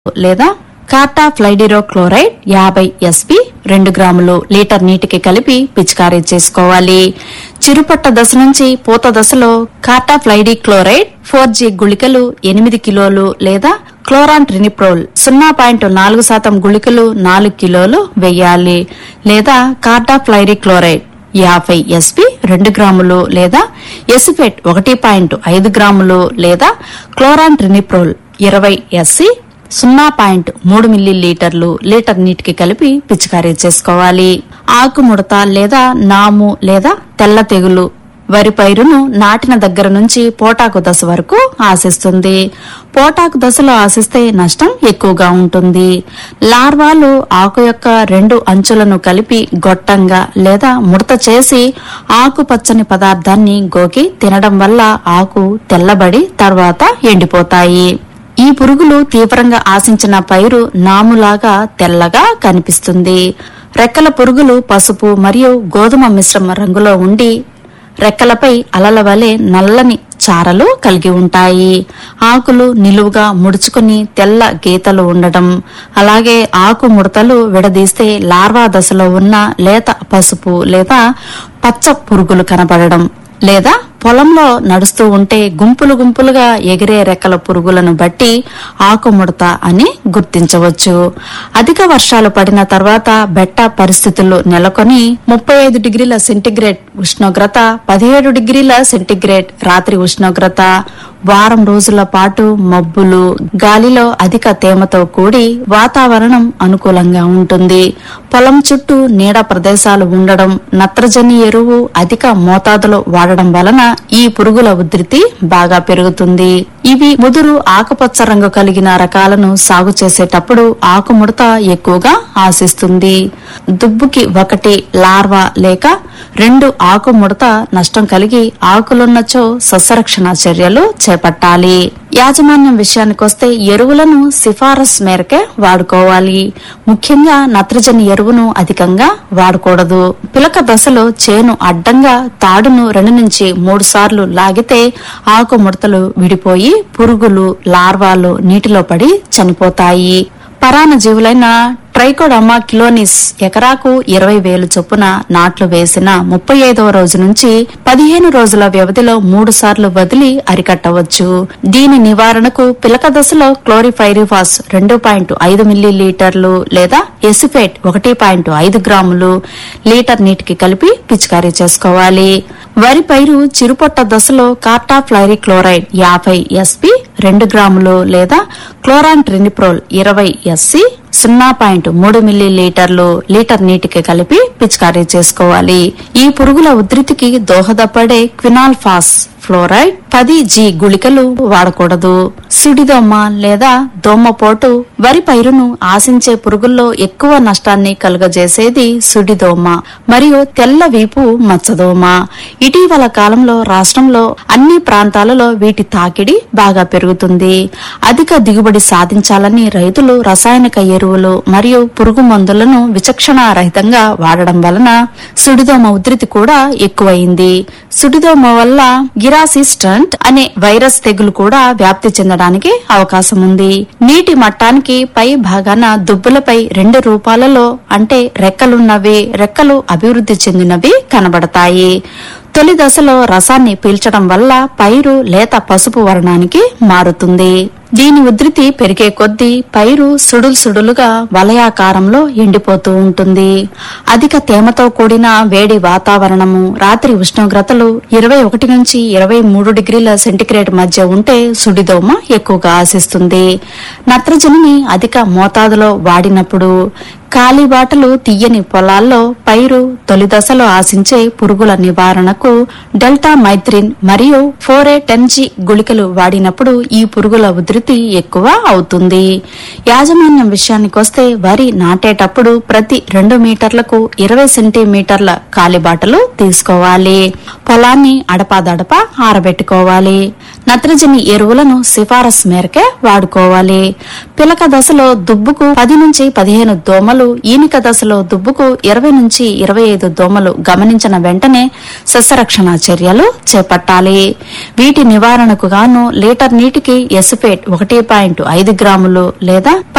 లేదా కార్టా ఫ్లైడిరో క్లోరైడ్ యాభై ఎస్పి రెండు గ్రాములు లీటర్ నీటికి కలిపి పిచికారీ చేసుకోవాలి చిరుపట్ట దశ నుంచి పూత దశలో కార్టా ఫ్లైడి క్లోరైడ్ ఫోర్ జీ గుళికలు ఎనిమిది కిలోలు లేదా క్లోరాన్ ట్రినిప్రోల్ సున్నా పాయింట్ నాలుగు శాతం గుళికలు నాలుగు కిలోలు వేయాలి లేదా కార్టా ఫ్లైడి క్లోరైడ్ యాభై ఎస్పి రెండు గ్రాములు లేదా ఎసిఫెట్ ఒకటి పాయింట్ ఐదు గ్రాములు లేదా క్లోరాన్ ట్రినిప్రోల్ ఇరవై ఎస్సి సున్నా పాయింట్ మూడు మిల్లీ లీటర్లు లీటర్ నీటికి కలిపి పిచికారీ చేసుకోవాలి ఆకు ముడత లేదా నాము లేదా తెల్ల తెగులు వరి పైరును నాటిన దగ్గర నుంచి పోటాకు దశ వరకు ఆశిస్తుంది పోటాకు దశలో ఆశిస్తే నష్టం ఎక్కువగా ఉంటుంది లార్వాలు ఆకు యొక్క రెండు అంచులను కలిపి గొట్టంగా లేదా ముడత చేసి ఆకుపచ్చని పదార్థాన్ని గోకి తినడం వల్ల ఆకు తెల్లబడి తర్వాత ఎండిపోతాయి ఈ పురుగులు తీవ్రంగా ఆశించిన పైరు నాములాగా తెల్లగా కనిపిస్తుంది రెక్కల పురుగులు పసుపు మరియు గోధుమ మిశ్రమ రంగులో ఉండి రెక్కలపై అలల వలె నల్లని చారలు కలిగి ఉంటాయి ఆకులు నిలువుగా ముడుచుకుని తెల్ల గీతలు ఉండడం అలాగే ఆకు ముడతలు విడదీస్తే లార్వా దశలో ఉన్న లేత పసుపు లేదా పచ్చ పురుగులు కనబడడం లేదా పొలంలో నడుస్తూ ఉంటే గుంపులు గుంపులుగా ఎగిరే రెక్కల పురుగులను బట్టి ఆకుముడత అని గుర్తించవచ్చు అధిక వర్షాలు పడిన తర్వాత బెట్ట పరిస్థితులు నెలకొని ముప్పై ఐదు డిగ్రీల సెంటీగ్రేడ్ ఉష్ణోగ్రత పదిహేడు డిగ్రీల సెంటీగ్రేడ్ రాత్రి ఉష్ణోగ్రత వారం రోజుల పాటు మబ్బులు గాలిలో అధిక తేమతో కూడి వాతావరణం అనుకూలంగా ఉంటుంది పొలం చుట్టూ నీడ ప్రదేశాలు ఉండడం నత్రజని ఎరువు అధిక మోతాదులో వాడడం వలన ఈ పురుగుల ఉధృతి బాగా పెరుగుతుంది ఇవి ముదురు ఆకుపచ్చ రంగు కలిగిన రకాలను సాగు చేసేటప్పుడు ఆకుముడత ఎక్కువగా ఆశిస్తుంది దుబ్బుకి ఒకటి లార్వా లేక రెండు ఆకు ముడత నష్టం కలిగి ఆకులున్నచో సస్యరక్షణ చర్యలు చేపట్టాలి యాజమాన్యం విషయానికొస్తే ఎరువులను సిఫారసు మేరకే వాడుకోవాలి ముఖ్యంగా నత్రజని ఎరువును అధికంగా వాడకూడదు పిలక దశలో చేను అడ్డంగా తాడును రెండు నుంచి మూడు సార్లు లాగితే ఆకు ముడతలు విడిపోయి పురుగులు లార్వాలు నీటిలో పడి చనిపోతాయి పరాణ జీవులైన ట్రైకోడమా కిలోనిస్ ఎకరాకు ఇరవై వేలు చొప్పున నాట్లు వేసిన ముప్పై ఐదవ రోజు నుంచి పదిహేను రోజుల వ్యవధిలో మూడు సార్లు వదిలి అరికట్టవచ్చు దీని నివారణకు పిలక దశలో క్లోరిఫైరిఫాస్ రెండు పాయింట్ ఐదు మిల్లీ లీటర్లు లేదా ఎసిఫేట్ ఒకటి పాయింట్ ఐదు గ్రాములు లీటర్ నీటికి కలిపి పిచికారీ చేసుకోవాలి వరి పైరు చిరుపొట్ట దశలో కార్టాఫ్లైరి క్లోరైడ్ యాభై ఎస్పి రెండు గ్రాములు లేదా క్లోరాన్ ట్రినిప్రోల్ ఇరవై ఎస్సి సున్నా పాయింట్ మూడు మిల్లీ లీటర్లు లీటర్ నీటికి కలిపి పిచికారీ చేసుకోవాలి ఈ పురుగుల ఉధృతికి దోహదపడే క్వినాల్ఫాస్ ఫ్లోరైడ్ పది జీ గుళికలు వాడకూడదు సుడిదోమ లేదా దోమపోటు వరి పైరును ఆశించే పురుగుల్లో ఎక్కువ నష్టాన్ని కలుగజేసేది సుడిదోమ మరియు తెల్ల వీపు మచ్చదోమ ఇటీవల కాలంలో రాష్ట్రంలో అన్ని ప్రాంతాలలో వీటి తాకిడి బాగా పెరుగుతుంది అధిక దిగుబడి సాధించాలని రైతులు రసాయనిక ఎరువులు మరియు పురుగు మందులను విచక్షణ రహితంగా వాడడం వలన సుడిదోమ ఉధృతి కూడా ఎక్కువైంది సుడిదోమ వల్ల గిరాసిస్టంట్ అనే వైరస్ తెగులు కూడా వ్యాప్తి చెందడానికి అవకాశం ఉంది నీటి మట్టానికి పై భాగాన దుబ్బులపై రెండు రూపాలలో అంటే రెక్కలున్నవి రెక్కలు అభివృద్ధి చెందినవి కనబడతాయి తొలి దశలో రసాన్ని పీల్చడం వల్ల పైరు లేత పసుపు వర్ణానికి మారుతుంది దీని ఉధృతి పెరిగే కొద్దీ పైరు సుడులు సుడులుగా వలయాకారంలో ఎండిపోతూ ఉంటుంది అధిక తేమతో కూడిన వేడి వాతావరణము రాత్రి ఉష్ణోగ్రతలు ఇరవై ఒకటి నుంచి ఇరవై మూడు డిగ్రీల సెంటీగ్రేడ్ మధ్య ఉంటే సుడిదోమ ఎక్కువగా ఆశిస్తుంది నత్రజనిని అధిక మోతాదులో వాడినప్పుడు కాలిబాటలు తీయని పొలాల్లో పైరు తొలి దశలో ఆశించే పురుగుల నివారణకు డెల్టా మైత్రిన్ మరియు ఫోరే టెన్ జీ గుళికలు వాడినప్పుడు ఈ పురుగుల ఉధృతి ఎక్కువ అవుతుంది యాజమాన్యం విషయానికొస్తే వరి నాటేటప్పుడు ప్రతి రెండు మీటర్లకు ఇరవై సెంటీమీటర్ల కాలిబాటలు తీసుకోవాలి పొలాన్ని అడపాదడప ఆరబెట్టుకోవాలి నత్రజని ఎరువులను సిఫారసు మేరకే వాడుకోవాలి పిలక దశలో దుబ్బుకు పది నుంచి పదిహేను దోమలు ఈనిక దశలో దుబ్బుకు ఇరవై నుంచి ఇరవై ఐదు దోమలు గమనించిన వెంటనే సస్యరక్షణ చర్యలు చేపట్టాలి వీటి నివారణకు గాను లీటర్ నీటికి ఎసిఫేట్ ఒకటి పాయింట్ ఐదు గ్రాములు లేదా